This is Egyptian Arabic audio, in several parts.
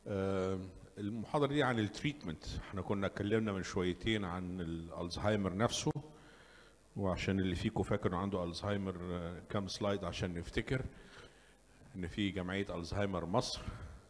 آه، المحاضرة دي عن التريتمنت احنا كنا اتكلمنا من شويتين عن الالزهايمر نفسه وعشان اللي فيكم فاكر انه عنده الزهايمر آه، كام سلايد عشان نفتكر ان في جمعية الزهايمر مصر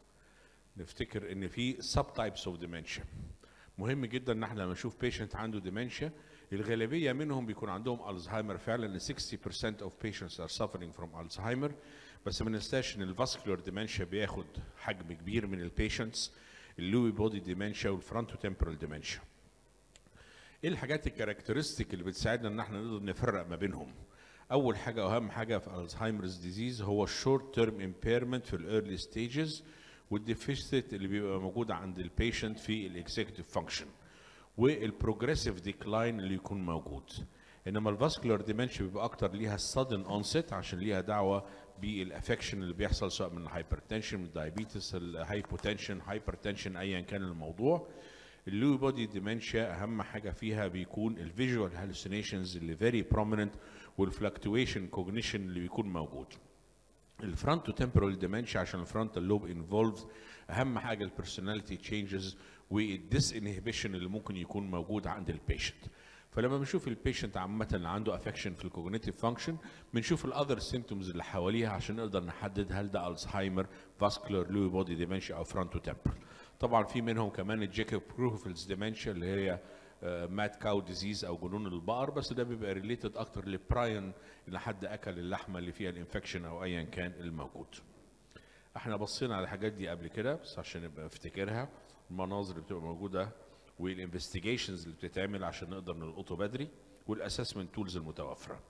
نفتكر ان في سب تايبس اوف ديمنشيا مهم جدا ان احنا لما نشوف بيشنت عنده ديمنشيا الغالبيه منهم بيكون عندهم الزهايمر فعلا 60% of patients are suffering from Alzheimer بس ما ننساش ان الفاسكولار ديمنشيا بياخد حجم كبير من البيشنتس اللوي بودي ديمنشيا والفرونتو تمبرال ديمنشيا ايه الحاجات الكاركترستيك اللي بتساعدنا ان احنا نقدر نفرق ما بينهم اول حاجه واهم حاجه في الزهايمرز ديزيز هو الشورت تيرم امبيرمنت في الايرلي ستيجز والديفيسيت اللي بيبقى موجود عند البيشنت في الاكزيكتيف فانكشن والبروجريسيف ديكلاين اللي يكون موجود انما الفاسكولار ديمنشيا بيبقى اكتر ليها sudden onset عشان ليها دعوه بالافكشن اللي بيحصل سواء من الهايبرتنشن من الدايابيتس الهايبوتنشن هايبرتنشن ايا كان الموضوع اللوي بودي ديمنشيا اهم حاجه فيها بيكون الفيجوال هالوسينيشنز اللي فيري بروميننت والفلكتويشن كوجنيشن اللي بيكون موجود الفرونتو تمبرال ديمنشيا عشان الفرونتال لوب انفولفد اهم حاجه البيرسوناليتي تشينجز والديس انهبيشن اللي ممكن يكون موجود عند البيشنت فلما بنشوف البيشنت عامه اللي عنده افكشن في الكوجنيتيف فانكشن بنشوف الاذر سيمتومز اللي حواليها عشان نقدر نحدد هل ده الزهايمر فاسكولار لوي بودي ديمنشيا او فرونتو تمبرال طبعا في منهم كمان الجيكوب بروفيلز ديمنشيا اللي هي مات كاو ديزيز او جنون البقر بس ده بيبقى ريليتد اكتر لبراين ان حد اكل اللحمه اللي فيها الانفكشن او ايا كان الموجود احنا بصينا على الحاجات دي قبل كده بس عشان نبقى نفتكرها المناظر اللي بتبقى موجوده والانفستيجيشنز اللي بتتعمل عشان نقدر نلقطه بدري والاسسمنت تولز المتوفره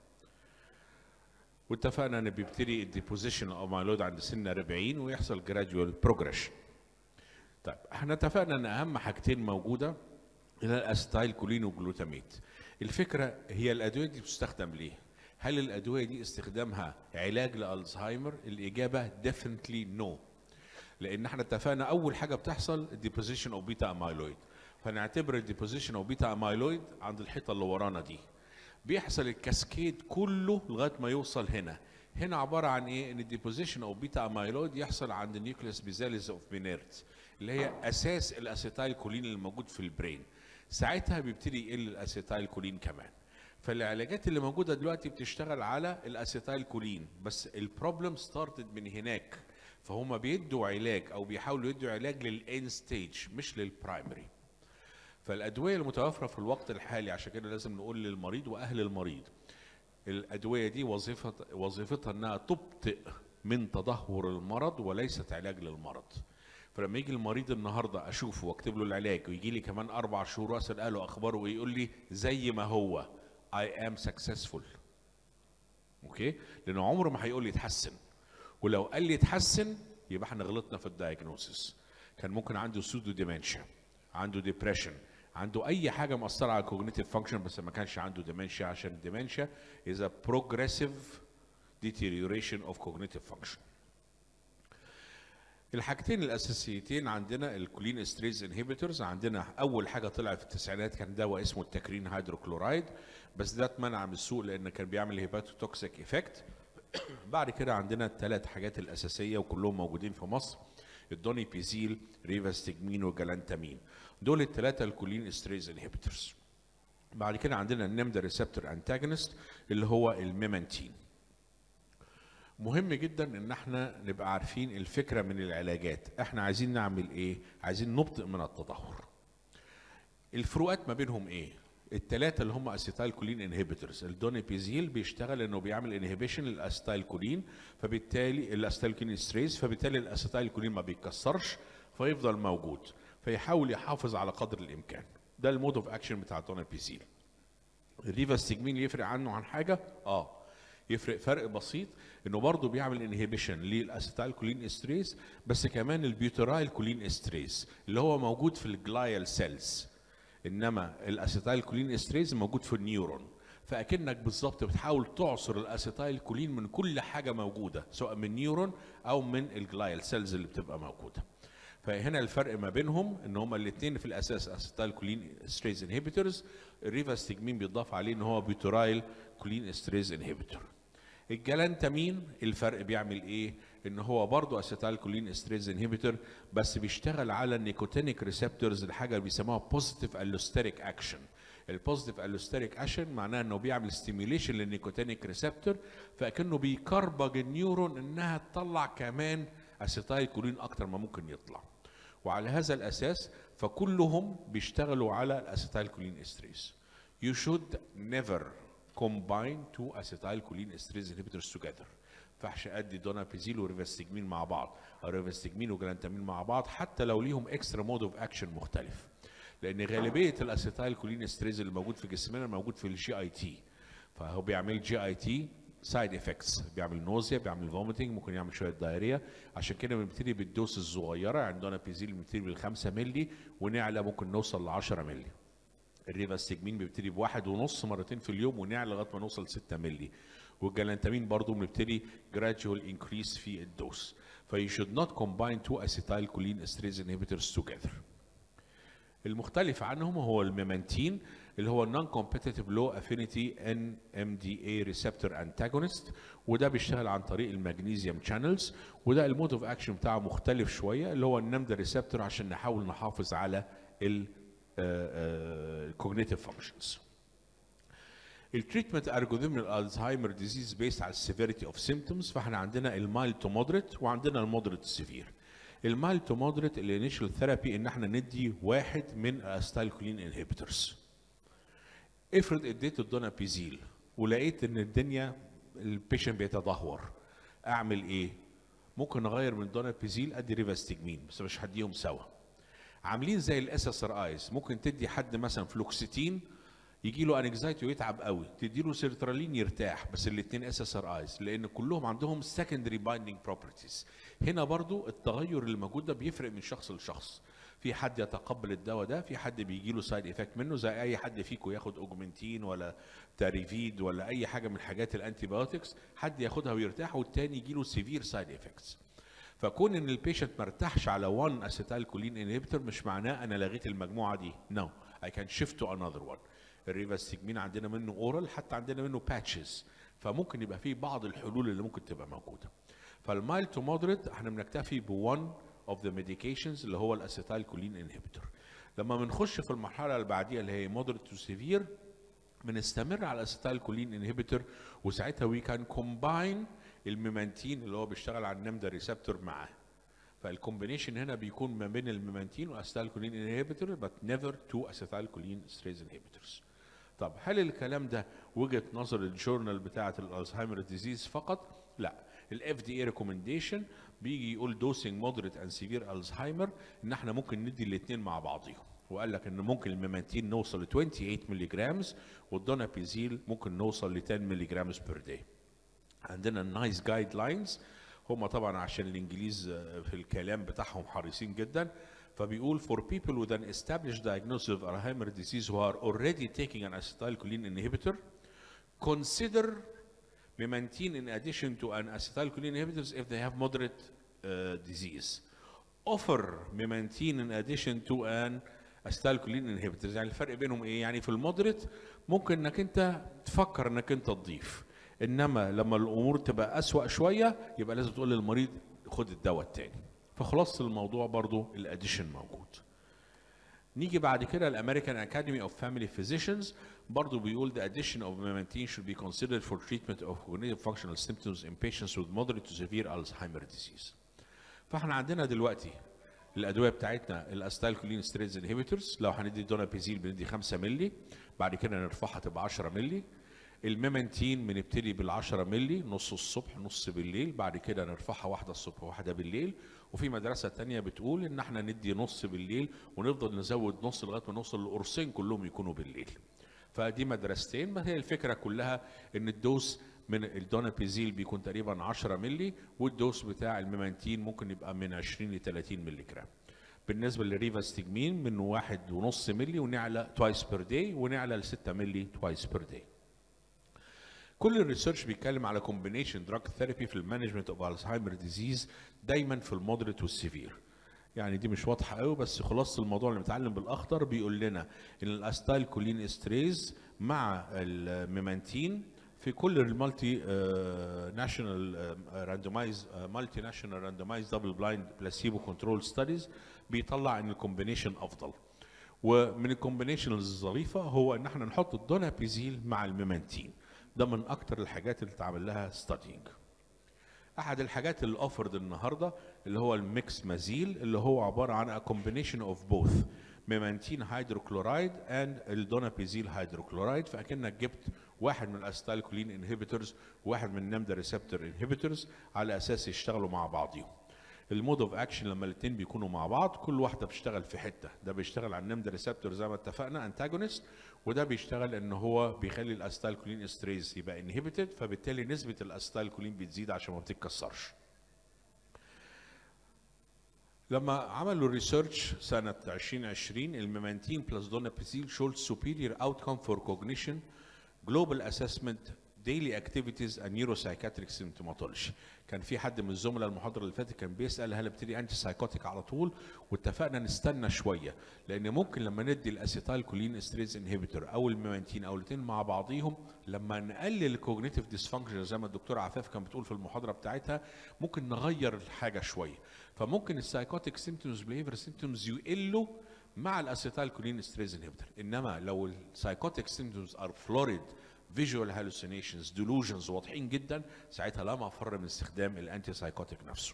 واتفقنا ان بيبتدي الديبوزيشن اوف مايلود عند سن 40 ويحصل جراديوال بروجريشن طيب احنا اتفقنا ان اهم حاجتين موجوده الى الاسيتايل كولين وجلوتاميت الفكره هي الادويه دي بتستخدم ليه هل الادويه دي استخدامها علاج لالزهايمر الاجابه ديفنتلي نو لان احنا اتفقنا اول حاجه بتحصل الديبوزيشن اوف بيتا امايلويد فنعتبر الديبوزيشن اوف بيتا امايلويد عند الحيطه اللي ورانا دي بيحصل الكاسكيد كله لغايه ما يوصل هنا هنا عباره عن ايه ان الديبوزيشن اوف بيتا امايلويد يحصل عند النيوكليوس بيزاليز اوف بينيرت اللي هي اساس الاسيتايل كولين اللي موجود في البرين ساعتها بيبتدي يقل الاسيتايل كولين كمان فالعلاجات اللي موجوده دلوقتي بتشتغل على الاسيتايل كولين بس البروبلم ستارتد من هناك فهم بيدوا علاج او بيحاولوا يدوا علاج للان ستيج مش للبرايمري فالادويه المتوفره في الوقت الحالي عشان كده لازم نقول للمريض واهل المريض الادويه دي وظيفه وظيفتها انها تبطئ من تدهور المرض وليست علاج للمرض فلما يجي المريض النهارده اشوفه واكتب له العلاج ويجي لي كمان اربع شهور واسال اهله اخباره ويقول لي زي ما هو I am successful اوكي لانه عمره ما هيقول لي اتحسن ولو قال لي اتحسن يبقى احنا غلطنا في الدايجنوسيس كان ممكن عنده سودو ديمنشيا عنده ديبريشن عنده اي حاجه مأثره على الكوجنيتيف فانكشن بس ما كانش عنده ديمنشيا عشان الديمنشيا is a progressive deterioration of cognitive function الحاجتين الاساسيتين عندنا الكولين استريز انهبيتورز عندنا اول حاجه طلع في التسعينات كان دواء اسمه التكرين هيدروكلورايد بس ده اتمنع من السوق لان كان بيعمل هيباتوتوكسيك ايفكت بعد كده عندنا الثلاث حاجات الاساسيه وكلهم موجودين في مصر الدوني بيزيل ريفاستجمين وجلانتامين دول الثلاثه الكولين استريز انهبيتورز بعد كده عندنا النمدا ريسبتور انتاجونست اللي هو الميمانتين مهم جدا ان احنا نبقى عارفين الفكره من العلاجات احنا عايزين نعمل ايه عايزين نبطئ من التدهور الفروقات ما بينهم ايه الثلاثه اللي هم اسيتايل كولين انهبيتورز الدونيبيزيل بيشتغل انه بيعمل انهبيشن للاسيتايل كولين فبالتالي الاسيتايل كولين ستريس فبالتالي الاسيتايل كولين ما بيتكسرش فيفضل موجود فيحاول يحافظ على قدر الامكان ده المود اوف اكشن بتاع الدونيبيزيل الريفاستجمين يفرق عنه عن حاجه اه يفرق فرق بسيط انه برضه بيعمل انهبيشن للاسيتايل كولين استريس بس كمان البيوترايل كولين استريس اللي هو موجود في الجلايال سيلز انما الاسيتايل كولين استريس موجود في النيورون فاكنك بالظبط بتحاول تعصر الاسيتايل كولين من كل حاجه موجوده سواء من نيورون او من الجلايال سيلز اللي بتبقى موجوده فهنا الفرق ما بينهم ان هما الاثنين في الاساس اسيتايل كولين استريز انهبيتورز الريفاستجمين بيضاف عليه ان هو بيوترايل كولين استريز انهبيتور الجلانتامين الفرق بيعمل ايه ان هو برضه اسيتايل كولين استريز انهبيتور بس بيشتغل على النيكوتينيك ريسبتورز الحاجه اللي بيسموها بوزيتيف الوستيريك اكشن البوزيتيف الوستيريك اكشن معناه انه بيعمل ستيميوليشن للنيكوتينيك ريسبتور فكانه بيكربج النيورون انها تطلع كمان اسيتايل كولين اكتر ما ممكن يطلع وعلى هذا الاساس فكلهم بيشتغلوا على الاسيتايل كولين استريز you should never combine two acetylcholine esterase inhibitors together فحش ادي دونابيزيل وريفاستجمين مع بعض او ريفاستجمين وجلانتامين مع بعض حتى لو ليهم اكسترا مود اوف اكشن مختلف لان غالبيه الاسيتايل كولين استريز اللي موجود في جسمنا موجود في الجي اي تي فهو بيعمل جي اي تي سايد افكتس بيعمل نوزيا بيعمل فوميتنج ممكن يعمل شويه دايريا عشان كده بنبتدي بالدوس الصغيره عندنا بيزيل بنبتدي بال 5 مللي ونعلى ممكن نوصل ل 10 مللي الريفاستجمين بيبتدي بواحد ونص مرتين في اليوم ونعلى لغايه ما نوصل 6 مللي والجلانتامين برضو بنبتدي gradual increase في الدوس فيو should not combine two acetylcholine esterase inhibitors together المختلف عنهم هو الميمانتين اللي هو non competitive low affinity NMDA receptor antagonist وده بيشتغل عن طريق المغنيسيوم channels وده المود اوف اكشن بتاعه مختلف شويه اللي هو النمدا ريسبتور عشان نحاول نحافظ على ال cognitive functions. التريتمنت الجوريثم الالزهايمر ديزيز بيست على السيفيريتي اوف سيمبتومز فاحنا عندنا المايل تو مودريت وعندنا المودريت سيفير. المايل تو مودريت الانيشال ثيرابي ان احنا ندي واحد من الاستايلكولين انهبيتورز. افرض اديت الدونابيزيل ولقيت ان الدنيا البيشنت بيتدهور اعمل ايه؟ ممكن اغير من الدونابيزيل ادي ريفاستجمين بس مش هديهم سوا. عاملين زي الاس اس ار ايز ممكن تدي حد مثلا فلوكسيتين يجي له انكزايتي ويتعب قوي تدي له سيرترالين يرتاح بس الاثنين اس اس ار ايز لان كلهم عندهم سكندري بايندينج بروبرتيز هنا برضو التغير اللي موجود ده بيفرق من شخص لشخص في حد يتقبل الدواء ده في حد بيجي له سايد افكت منه زي اي حد فيكم ياخد اوجمنتين ولا تاريفيد ولا اي حاجه من الحاجات الانتي بايوتكس حد ياخدها ويرتاح والتاني يجي له سيفير سايد افكتس فكون ان البيشنت ما ارتاحش على 1 اسيتايل كولين انهبيتور مش معناه انا لغيت المجموعه دي نو اي كان شيفت تو انذر وان الريفاستجمين عندنا منه اورال حتى عندنا منه باتشز فممكن يبقى فيه بعض الحلول اللي ممكن تبقى موجوده فالمايل تو مودريت احنا بنكتفي ب 1 اوف ذا ميديكيشنز اللي هو الاسيتايل كولين انهبيتور لما بنخش في المرحله اللي بعديها اللي هي مودريت تو سيفير بنستمر على الاسيتايل كولين انهبيتور وساعتها وي كان كومباين الميمانتين اللي هو بيشتغل على النمدا ريسبتور معاه فالكومبينيشن هنا بيكون ما بين الميمانتين والاسيتالكولين انهبيتور but never two acetylcholine esterase inhibitors طب هل الكلام ده وجهه نظر الجورنال بتاعه الالزهايمر ديزيز فقط؟ لا الاف دي اي ريكومنديشن بيجي يقول دوسنج مودريت اند سيفير الزهايمر ان احنا ممكن ندي الاثنين مع بعضيهم وقال لك ان ممكن الميمانتين نوصل ل 28 مللي جرامز والدونابيزيل ممكن نوصل ل 10 مللي جرامز بير داي عندنا النايس جايد لاينز هم طبعا عشان الانجليز في الكلام بتاعهم حريصين جدا فبيقول for people with an established diagnosis of Alzheimer's disease who are already taking an acetylcholine inhibitor consider memantine in addition to an acetylcholine inhibitors if they have moderate uh, disease offer memantine in addition to an acetylcholine inhibitors يعني الفرق بينهم ايه يعني في المودريت ممكن انك انت تفكر انك انت تضيف انما لما الامور تبقى اسوا شويه يبقى لازم تقول للمريض خد الدواء التاني فخلاصه الموضوع برضو الاديشن موجود نيجي بعد كده الامريكان اكاديمي اوف فاميلي فيزيشنز برضو بيقول the addition of memantine should be considered for treatment of cognitive functional symptoms in patients with moderate to severe Alzheimer disease. فاحنا عندنا دلوقتي الادويه بتاعتنا الاستايلكولين ستريز انهبيتورز لو هندي دونابيزيل بندي 5 مللي بعد كده نرفعها تبقى 10 مللي الميمنتين بنبتدي بال 10 مللي نص الصبح نص بالليل بعد كده نرفعها واحده الصبح وواحده بالليل وفي مدرسه تانية بتقول ان احنا ندي نص بالليل ونفضل نزود نص لغايه ما نوصل للقرصين كلهم يكونوا بالليل فدي مدرستين ما هي الفكره كلها ان الدوس من الدونابيزيل بيكون تقريبا 10 مللي والدوس بتاع الميمانتين ممكن يبقى من 20 ل 30 مللي جرام بالنسبه للريفاستجمين من واحد ونص مللي ونعلى توايس بير داي ونعلى ل 6 مللي توايس بير داي كل الريسيرش بيتكلم على كومبينيشن دراج ثيرابي في المانجمنت اوف الزهايمر ديزيز دايما في المودريت والسيفير يعني دي مش واضحه قوي بس خلاصه الموضوع اللي متعلم بالاخضر بيقول لنا ان الاستايل كولين استريز مع الميمانتين في كل المالتي ناشونال راندومايز مالتي ناشونال راندومايز دبل بلايند بلاسيبو كنترول ستاديز بيطلع ان الكومبينيشن افضل ومن الكومبينيشنز الظريفه هو ان احنا نحط الدونابيزيل مع الميمانتين ده من اكتر الحاجات اللي اتعمل لها ستادينج احد الحاجات اللي اوفرد النهارده اللي هو الميكس مازيل اللي هو عباره عن a combination of both ميمانتين هيدروكلورايد اند الدونابيزيل هيدروكلورايد فاكنك جبت واحد من الاستالكولين انهبيتورز وواحد من نمدا ريسبتور انهبيتورز على اساس يشتغلوا مع بعضهم المود اوف اكشن لما الاثنين بيكونوا مع بعض كل واحده بتشتغل في حته ده بيشتغل على النمدا ريسبتور زي ما اتفقنا انتاجونست وده بيشتغل ان هو بيخلي الاستالكولين استريز يبقى انهبيتد فبالتالي نسبه الاستالكولين بتزيد عشان ما بتتكسرش لما عملوا الريسيرش سنة 2020 الميمانتين بلس دونابيزيل showed superior outcome for cognition, global assessment, daily activities and neuropsychiatric symptomatology. كان في حد من الزملاء المحاضرة اللي فاتت كان بيسأل هل ابتدي انتي سايكوتيك على طول واتفقنا نستنى شوية لأن ممكن لما ندي الاسيتايل كولين استريز انهبيتور أو الميمانتين أو الاثنين مع بعضيهم لما نقلل الكوجنيتيف ديسفانكشن زي ما الدكتورة عفاف كانت بتقول في المحاضرة بتاعتها ممكن نغير الحاجة شوية فممكن السايكوتيك سيمتومز بليفر سيمتومز يقلوا مع الاسيتايل كولين ستريز انهبيتور انما لو السايكوتيك سيمتومز ار فلوريد فيجوال هالوسينيشنز ديلوجنز واضحين جدا ساعتها لا مفر من استخدام الانتي سايكوتيك نفسه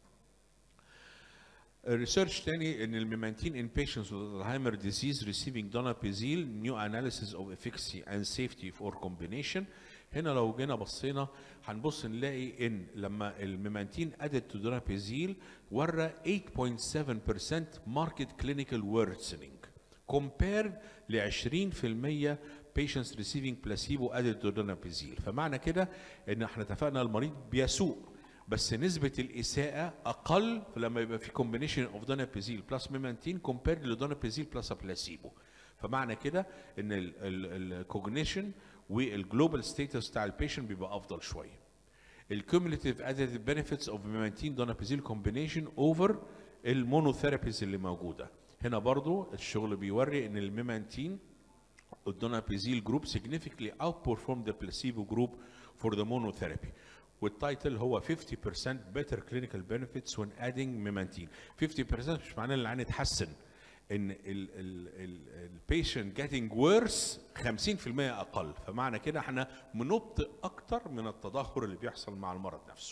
ريسيرش تاني ان الميمانتين in patients with Alzheimer disease receiving donepezil new analysis of efficacy and safety for combination هنا لو جينا بصينا هنبص نلاقي ان لما الميمانتين added to donepezil ورى 8.7% market clinical worsening compared ل 20% patients receiving placebo added to donepezil فمعنى كده ان احنا اتفقنا المريض بيسوء بس نسبة الإساءة أقل لما يبقى في combination of donepezil plus ميمانتين compared لدونابيزيل plus بلاسيبو فمعنى كده ان الكوجنيشن والجلوبال ستاتس بتاع البيشنت بيبقى افضل شويه الكوميوليتيف ادد بنفيتس اوف ميمانتين دونابيزيل كومبينيشن اوفر المونوثيرابيز اللي موجوده هنا برضو الشغل بيوري ان الميمانتين الدونابيزيل جروب significantly outperformed the placebo group for the monotherapy والتايتل هو 50% better clinical benefits when adding ميمانتين 50% مش معناه ان العين اتحسن ان البيشنت جيتنج ورس 50% اقل فمعنى كده احنا بنبطئ اكتر من التدهور اللي بيحصل مع المرض نفسه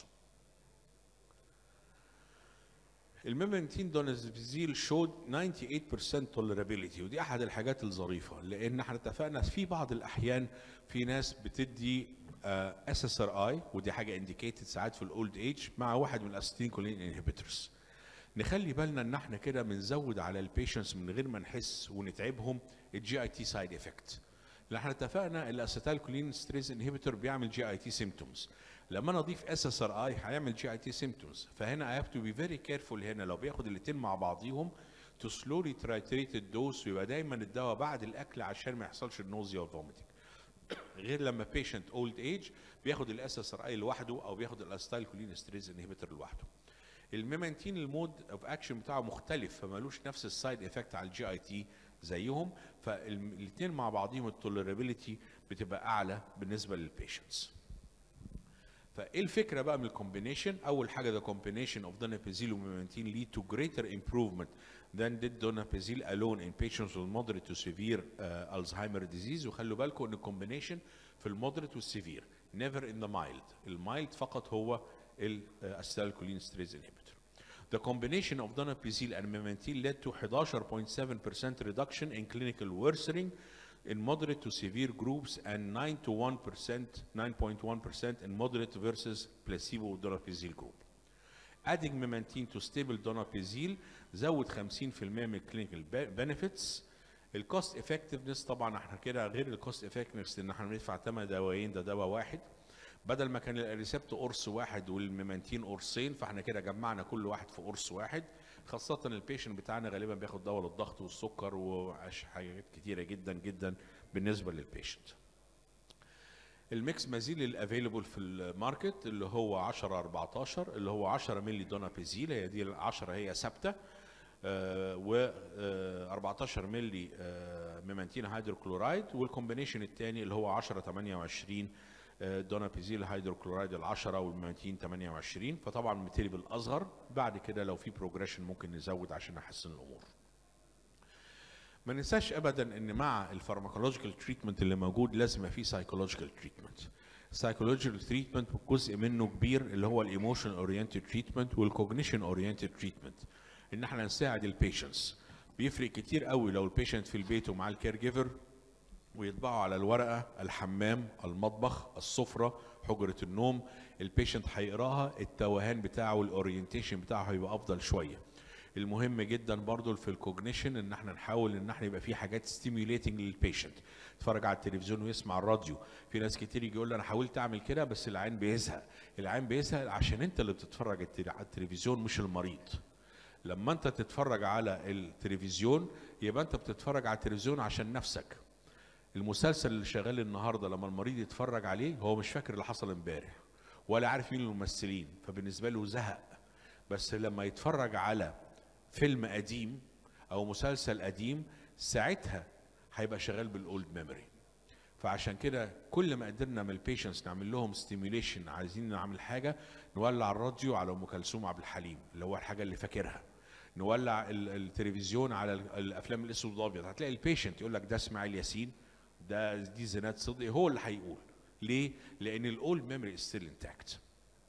الميمنتين دونازفيزيل شود 98% tolerability ودي احد الحاجات الظريفه لان احنا اتفقنا في بعض الاحيان في ناس بتدي اس اس ار اي ودي حاجه انديكيتد ساعات في الاولد ايج مع واحد من الاسيتين كولين انهبيتورز نخلي بالنا ان احنا كده بنزود على البيشنتس من غير ما نحس ونتعبهم الجي اي تي سايد افكت لان احنا اتفقنا الاسيتال كولين ستريس انهبيتور بيعمل جي اي تي سيمتومز لما انا اضيف اس اس ار اي هيعمل جي اي تي سيمتومز فهنا اي هاف تو بي فيري كيرفول هنا لو بياخد الاثنين مع بعضيهم تو سلولي ترايتريت الدوز ويبقى دايما الدواء بعد الاكل عشان ما يحصلش النوزيا والفوميتنج غير لما بيشنت اولد ايج بياخد الاس اس ار اي لوحده او بياخد الاستايل كولين ستريس انهبيتور لوحده الميمانتين المود اوف اكشن بتاعه مختلف فمالوش نفس السايد افكت على الجي اي تي زيهم فالاثنين مع بعضهم التوليرابيلتي بتبقى اعلى بالنسبه للبيشنتس فايه الفكره بقى من الكومبينيشن اول حاجه ده combination of donepezil وميمانتين lead to greater improvement than did donepezil alone in patients with moderate to severe uh, Alzheimer disease وخلوا بالكم ان الكومبينيشن في المودريت والسيفير never in the mild المايلد فقط هو الاسيتالكولين ستريز انهبيتور The combination of donepezil and memantine led to 11.7% reduction in clinical worsening in moderate to severe groups and 9 to 1%, 9.1% in moderate versus placebo donepezil group. Adding memantine to stable donepezil زود 50% من clinical benefits. الكوست افكتفنس طبعا احنا كده غير الكوست افكتفنس ان احنا بندفع ثمان دوايين ده دواء واحد بدل ما كان الريسبت قرص واحد والميمانتين قرصين فاحنا كده جمعنا كل واحد في قرص واحد خاصة البيشنت بتاعنا غالبا بياخد دواء للضغط والسكر وحاجات كتيرة جدا جدا بالنسبة للبيشنت. الميكس مازيل الافيلبل في الماركت اللي هو 10 14 اللي هو 10 مللي دونابيزيل هي دي ال 10 هي ثابته و 14 مللي ميمانتين هيدروكلورايد والكومبينيشن الثاني اللي هو 10 28 دونابيزيل هيدروكلورايد ال 10 وال 228 فطبعا بنبتدي بالاصغر بعد كده لو في بروجريشن ممكن نزود عشان نحسن الامور ما ننساش ابدا ان مع الفارماكولوجيكال تريتمنت اللي موجود لازم يبقى في سايكولوجيكال تريتمنت سايكولوجيكال تريتمنت جزء منه كبير اللي هو الايموشن اورينتد تريتمنت والكوجنيشن اورينتد تريتمنت ان احنا نساعد البيشنتس بيفرق كتير قوي لو البيشنت في البيت ومعاه الكير جيفر ويطبعوا على الورقه الحمام المطبخ السفره حجره النوم البيشنت هيقراها التوهان بتاعه والاورينتيشن بتاعه هيبقى افضل شويه المهم جدا برضو في الكوجنيشن ان احنا نحاول ان احنا يبقى في حاجات ستيميوليتنج للبيشنت يتفرج على التلفزيون ويسمع الراديو في ناس كتير يجي يقول لي انا حاولت اعمل كده بس العين بيزهق العين بيزهق عشان انت اللي بتتفرج التل- على التلفزيون مش المريض لما انت تتفرج على التلفزيون يبقى انت بتتفرج على التلفزيون عشان نفسك المسلسل اللي شغال النهارده لما المريض يتفرج عليه هو مش فاكر اللي حصل امبارح ولا عارف مين الممثلين فبالنسبه له زهق بس لما يتفرج على فيلم قديم او مسلسل قديم ساعتها هيبقى شغال بالاولد ميموري فعشان كده كل ما قدرنا من البيشنتس نعمل لهم ستيميوليشن عايزين نعمل حاجه نولع الراديو على ام كلثوم عبد الحليم اللي هو الحاجه اللي فاكرها نولع ال- التلفزيون على ال- الافلام الاسود والابيض هتلاقي البيشنت يقول لك ده اسماعيل ياسين ده دي زينات صدقي هو اللي هيقول ليه؟ لان الاولد ميموري ستيل انتاكت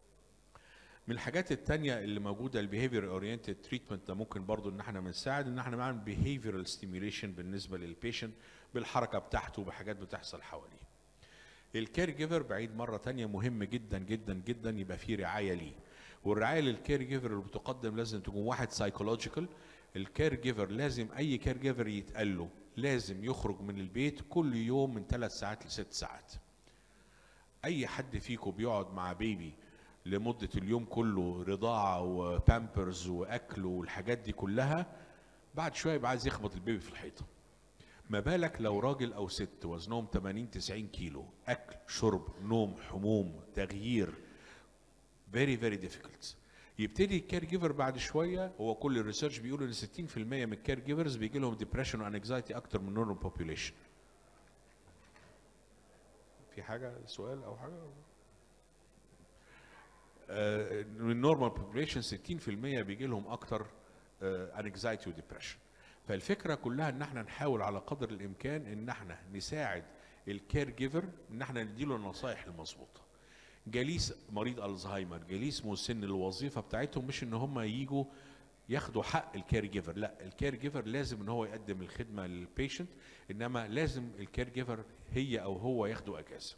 من الحاجات التانية اللي موجودة البيهيفير اورينتد تريتمنت ده ممكن برضو ان احنا بنساعد ان احنا نعمل بيهيفيرال ستيميوليشن بالنسبة للبيشنت بالحركة بتاعته وبحاجات بتحصل حواليه. الكير جيفر بعيد مرة تانية مهم جدا جدا جدا يبقى فيه رعاية ليه. والرعاية للكير جيفر اللي بتقدم لازم تكون واحد سايكولوجيكال الكير جيفر لازم اي كير جيفر يتقال له لازم يخرج من البيت كل يوم من ثلاث ساعات لست ساعات. اي حد فيكم بيقعد مع بيبي لمدة اليوم كله رضاعة وبامبرز وأكل والحاجات دي كلها بعد شوية يبقى عايز يخبط البيبي في الحيطة ما بالك لو راجل أو ست وزنهم 80 90 كيلو أكل شرب نوم حموم تغيير very very difficult يبتدي الكير جيفر بعد شويه هو كل الريسيرش بيقول ان 60% من الكير جيفرز بيجي لهم ديبريشن وانكزايتي اكتر من نورمال بوبيوليشن في حاجه سؤال او حاجه آه، من النورمال بوبيليشن 60% بيجي لهم اكتر انكزايتي وديبريشن فالفكره كلها ان احنا نحاول على قدر الامكان ان احنا نساعد الكير جيفر ان احنا نديله النصائح المظبوطه جليس مريض الزهايمر جليس مسن الوظيفه بتاعتهم مش ان هم يجوا ياخدوا حق الكير جيفر لا الكير جيفر لازم ان هو يقدم الخدمه للبيشنت انما لازم الكير جيفر هي او هو ياخدوا اجازه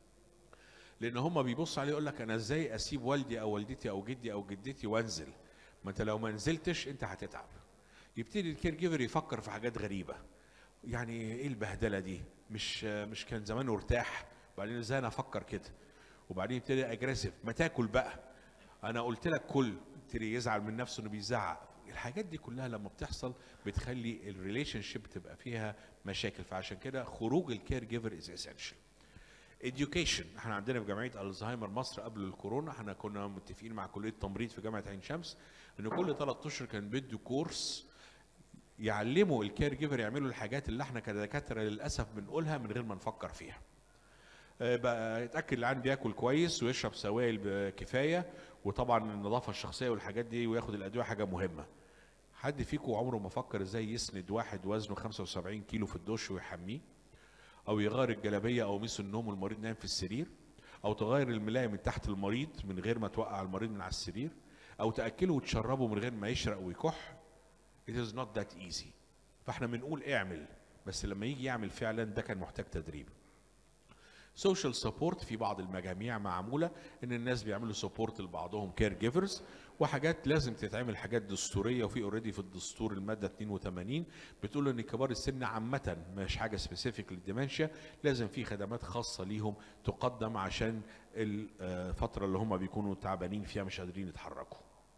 لان هم بيبص عليه يقول لك انا ازاي اسيب والدي او والدتي او جدي او جدتي وانزل ما انت لو ما نزلتش انت هتتعب يبتدي الكير جيفر يفكر في حاجات غريبه يعني ايه البهدله دي مش مش كان زمانه ارتاح وبعدين ازاي انا افكر كده وبعدين يبتدي اجريسيف ما تاكل بقى انا قلت لك كل يبتدي يزعل من نفسه انه بيزعق الحاجات دي كلها لما بتحصل بتخلي الريليشن شيب تبقى فيها مشاكل فعشان كده خروج الكير جيفر از اسينشال education احنا عندنا في جمعيه الزهايمر مصر قبل الكورونا احنا كنا متفقين مع كليه التمريض في جامعه عين شمس ان كل ثلاث اشهر كان بيدوا كورس يعلموا الكير جيفر يعملوا الحاجات اللي احنا كدكاتره للاسف بنقولها من غير ما نفكر فيها آه، بقى يتاكد العيان بياكل كويس ويشرب سوائل بكفايه وطبعا النظافه الشخصيه والحاجات دي وياخد الادويه حاجه مهمه حد فيكم عمره ما فكر ازاي يسند واحد وزنه 75 كيلو في الدش ويحميه او يغير الجلابيه او ميس النوم والمريض نايم في السرير او تغير الملايه من تحت المريض من غير ما توقع المريض من على السرير او تاكله وتشربه من غير ما يشرق ويكح it is not that easy فاحنا بنقول اعمل بس لما يجي يعمل فعلا ده كان محتاج تدريب سوشيال سبورت في بعض المجاميع معموله ان الناس بيعملوا سبورت لبعضهم كير جيفرز وحاجات لازم تتعمل حاجات دستوريه وفي اوريدي في الدستور الماده 82 بتقول ان كبار السن عامه مش حاجه سبيسيفيك للديمنشيا لازم في خدمات خاصه ليهم تقدم عشان الفتره اللي هم بيكونوا تعبانين فيها مش قادرين يتحركوا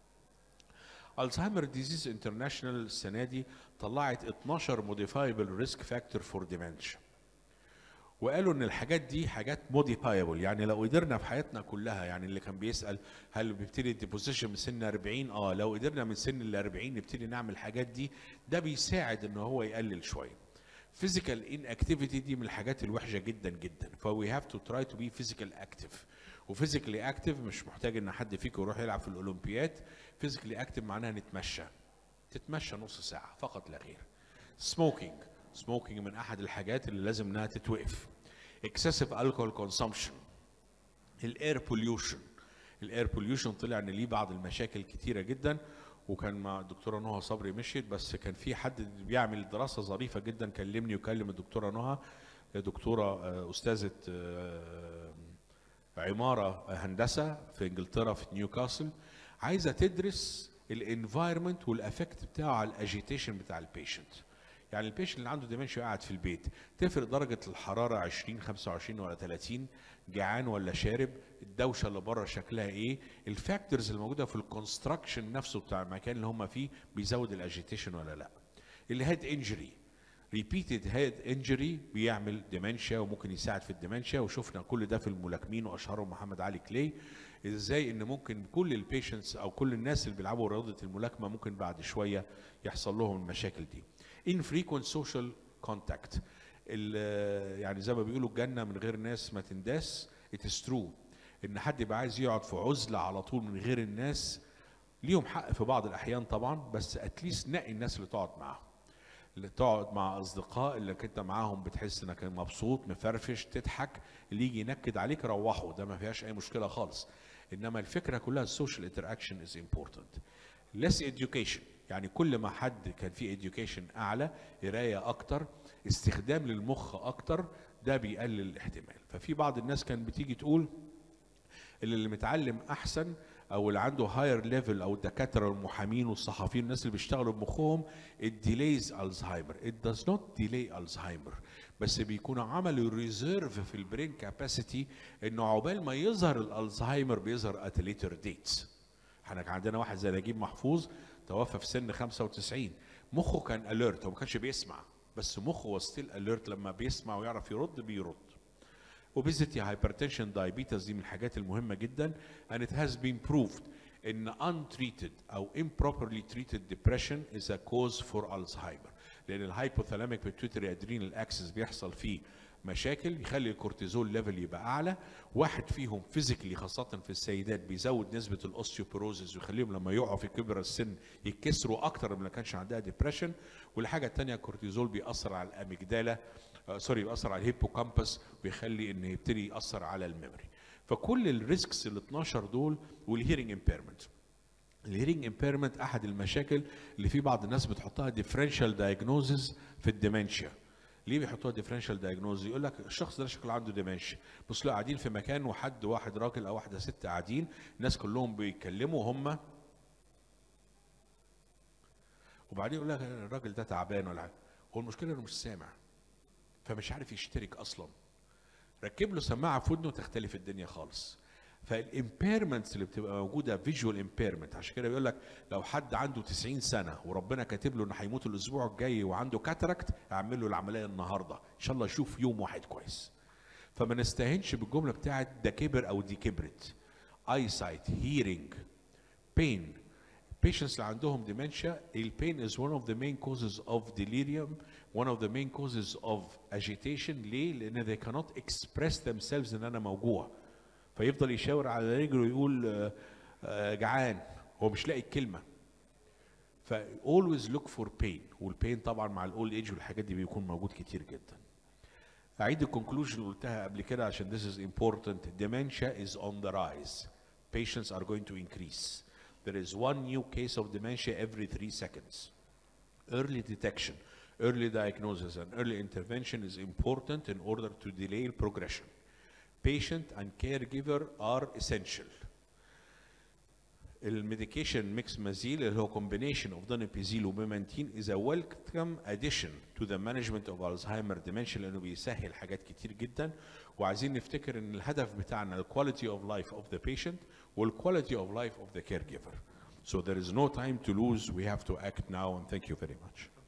الزهايمر ديزيز انترناشونال السنه دي طلعت 12 موديفايبل ريسك فاكتور فور ديمنشيا وقالوا ان الحاجات دي حاجات موديفايبل يعني لو قدرنا في حياتنا كلها يعني اللي كان بيسال هل بيبتدي الديبوزيشن من سن 40 اه لو قدرنا من سن ال 40 نبتدي نعمل الحاجات دي ده بيساعد ان هو يقلل شويه physical inactivity دي من الحاجات الوحشه جدا جدا ف we have to try to be physical active وفيزيكالي اكتف مش محتاج ان حد فيكم يروح يلعب في الاولمبياد فيزيكالي اكتف معناها نتمشى تتمشى نص ساعه فقط لا غير سموكينج سموكينج من احد الحاجات اللي لازم انها تتوقف excessive alcohol consumption الاير بوليوشن الاير بوليوشن طلع ان ليه بعض المشاكل كتيره جدا وكان مع الدكتوره نهى صبري مشيت بس كان في حد بيعمل دراسه ظريفه جدا كلمني وكلم الدكتوره نهى دكتوره آه، استاذه آه، عماره هندسه في انجلترا في نيوكاسل عايزه تدرس الانفايرمنت والافكت بتاعه على الاجيتيشن بتاع البيشنت يعني البيشنت اللي عنده ديمنشيا قاعد في البيت تفرق درجه الحراره 20 25 ولا 30 جعان ولا شارب الدوشه اللي بره شكلها ايه الفاكتورز اللي موجوده في الكونستراكشن نفسه بتاع المكان اللي هم فيه بيزود الاجيتيشن ولا لا الهيد انجري ريبيتد هيد انجري بيعمل ديمنشيا وممكن يساعد في الديمنشيا وشفنا كل ده في الملاكمين واشهرهم محمد علي كلاي ازاي ان ممكن كل البيشنتس او كل الناس اللي بيلعبوا رياضه الملاكمه ممكن بعد شويه يحصل لهم المشاكل دي infrequent social contact ال- يعني زي ما بيقولوا الجنه من غير ناس ما تنداس it is true ان حد يبقى عايز يقعد في عزله على طول من غير الناس ليهم حق في بعض الاحيان طبعا بس اتليست نقي الناس اللي تقعد معاهم اللي تقعد مع اصدقاء اللي انت معاهم بتحس انك مبسوط مفرفش تضحك اللي يجي ينكد عليك روحه ده ما فيهاش اي مشكله خالص انما الفكره كلها السوشيال انتراكشن از امبورتنت less education يعني كل ما حد كان فيه education اعلى قرايه اكتر استخدام للمخ اكتر ده بيقلل الاحتمال ففي بعض الناس كان بتيجي تقول اللي اللي متعلم احسن او اللي عنده هاير ليفل او الدكاتره والمحامين والصحفيين الناس اللي بيشتغلوا بمخهم الديليز الزهايمر it does not delay الزهايمر بس بيكونوا عملوا ريزيرف في البرين كاباسيتي انه عقبال ما يظهر الالزهايمر بيظهر ات ليتر ديتس احنا كان عندنا واحد زي نجيب محفوظ توفى في سن 95 مخه كان اليرت هو ما كانش بيسمع بس مخه ستيل اليرت لما بيسمع ويعرف يرد بيرد obesity hypertension diabetes دي من الحاجات المهمة جدا and it has been proved ان untreated او improperly treated depression is a cause for Alzheimer لان الهايبوثالاميك pituitary adrenal axis بيحصل فيه مشاكل يخلي الكورتيزول ليفل يبقى اعلى واحد فيهم فيزيكلي خاصه في السيدات بيزود نسبه الاوستيوبروزيس ويخليهم لما يقعوا في كبر السن يتكسروا اكتر من ما كانش عندها ديبريشن والحاجه الثانيه الكورتيزول بيأثر على الاميجدالا آه، سوري بيأثر على الهيبوكامبس ويخلي ان يبتدي يأثر على الميموري فكل الريسكس ال 12 دول والهيرنج امبيرمنت الهيرنج امبيرمنت احد المشاكل اللي في بعض الناس بتحطها ديفرنشال دايجنوزز في الديمنشيا ليه بيحطوها ديفرنشال دايجنوز يقول لك الشخص ده شكله عنده ديمنشيا بص له قاعدين في مكان وحد واحد راجل او واحده ست قاعدين الناس كلهم بيتكلموا هم وبعدين يقول لك الراجل ده تعبان ولا حاجه هو المشكله انه مش سامع فمش عارف يشترك اصلا ركب له سماعه في ودنه تختلف الدنيا خالص فالامبيرمنتس اللي بتبقى موجوده فيجوال امبيرمنت عشان كده بيقول لك لو حد عنده 90 سنه وربنا كاتب له انه هيموت الاسبوع الجاي وعنده كاتراكت اعمل له العمليه النهارده ان شاء الله يشوف يوم واحد كويس فما نستهينش بالجمله بتاعت ده كبر او دي كبرت اي سايت هيرنج بين patients اللي عندهم dementia البين is one of the main causes of delirium one of the main causes of agitation ليه؟ لأن they cannot express themselves إن أنا موجوع فيفضل يشاور على رجله ويقول آه، آه، جعان هو مش لاقي الكلمة ف always look for pain والبين طبعا مع الاولد ايج والحاجات دي بيكون موجود كتير جدا اعيد الكونكلوجن اللي قلتها قبل كده عشان this is important dementia is on the rise patients are going to increase there is one new case of dementia every three seconds early detection early diagnosis and early intervention is important in order to delay progression patient and caregiver are essential الميديكيشن ميكس مازيل اللي هو combination of donepezil وبيمانتين is a welcome addition to the management of Alzheimer dementia لانه بيسهل حاجات كتير جدا وعايزين نفتكر ان الهدف بتاعنا ال quality of life of the patient وال quality of life of the caregiver. So there is no time to lose. We have to act now and thank you very much.